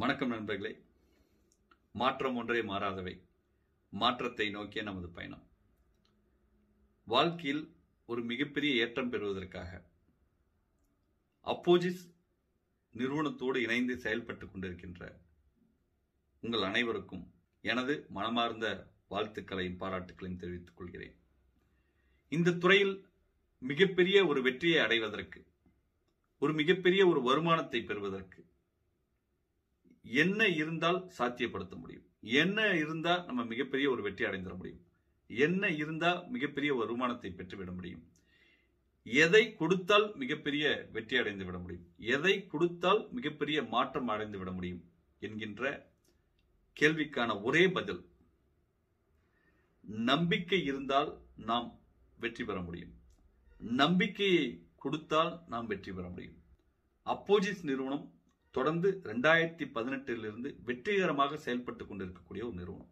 வணக்கம் நண்பர்களே மாற்றம் ஒன்றே மாறாதவை மாற்றத்தை நோக்கிய நமது பயணம் வாழ்க்கையில் ஒரு மிகப்பெரிய ஏற்றம் பெறுவதற்காக அப்போசிஸ் நிறுவனத்தோடு இணைந்து செயல்பட்டுக் கொண்டிருக்கின்ற உங்கள் அனைவருக்கும் எனது மனமார்ந்த வாழ்த்துக்களையும் பாராட்டுக்களையும் தெரிவித்துக் கொள்கிறேன் இந்த துறையில் மிகப்பெரிய ஒரு வெற்றியை அடைவதற்கு ஒரு மிகப்பெரிய ஒரு வருமானத்தை பெறுவதற்கு என்ன இருந்தால் சாத்தியப்படுத்த முடியும் என்ன இருந்தா நம்ம மிகப்பெரிய ஒரு வெற்றி அடைந்திட முடியும் என்ன இருந்தா மிகப்பெரிய வருமானத்தை பெற்றுவிட முடியும் எதை கொடுத்தால் மிகப்பெரிய வெற்றி அடைந்து விட முடியும் எதை கொடுத்தால் மிகப்பெரிய மாற்றம் அடைந்து விட முடியும் என்கின்ற கேள்விக்கான ஒரே பதில் நம்பிக்கை இருந்தால் நாம் வெற்றி பெற முடியும் நம்பிக்கையை கொடுத்தால் நாம் வெற்றி பெற முடியும் அப்போசிஸ் நிறுவனம் தொடர்ந்து ரெண்டாயிரத்தி பதினெட்டிலிருந்து வெற்றிகரமாக செயல்பட்டுக் கொண்டிருக்கக்கூடிய ஒரு நிறுவனம்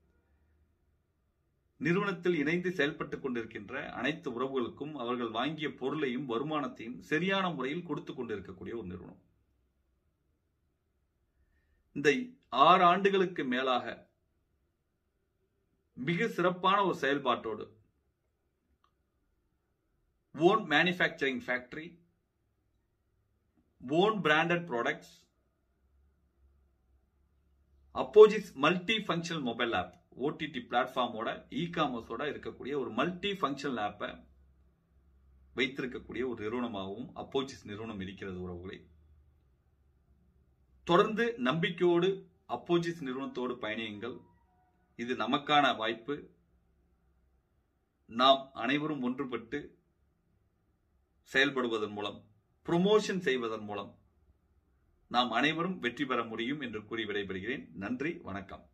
நிறுவனத்தில் இணைந்து செயல்பட்டுக் கொண்டிருக்கின்ற அனைத்து உறவுகளுக்கும் அவர்கள் வாங்கிய பொருளையும் வருமானத்தையும் சரியான முறையில் கொடுத்துக் கொண்டிருக்கக்கூடிய ஒரு நிறுவனம் இந்த ஆறு ஆண்டுகளுக்கு மேலாக மிக சிறப்பான ஒரு செயல்பாட்டோடு own manufacturing factory own branded products அப்போசிஸ் multi functional mobile app OTT பிளாட்ஃபார்மோட இ காமர்ஸோட இருக்கக்கூடிய ஒரு மல்டி ஃபங்க்ஷனல் ஆப்பை வைத்திருக்கக்கூடிய ஒரு நிறுவனமாகவும் அப்போசிஸ் நிறுவனம் இருக்கிறது உறவுகளை தொடர்ந்து நம்பிக்கையோடு அப்போசிஸ் நிறுவனத்தோடு பயணியுங்கள் இது நமக்கான வாய்ப்பு நாம் அனைவரும் ஒன்றுபட்டு செயல்படுவதன் மூலம் ப்ரொமோஷன் செய்வதன் மூலம் நாம் அனைவரும் வெற்றி பெற முடியும் என்று கூறி விடைபெறுகிறேன் நன்றி வணக்கம்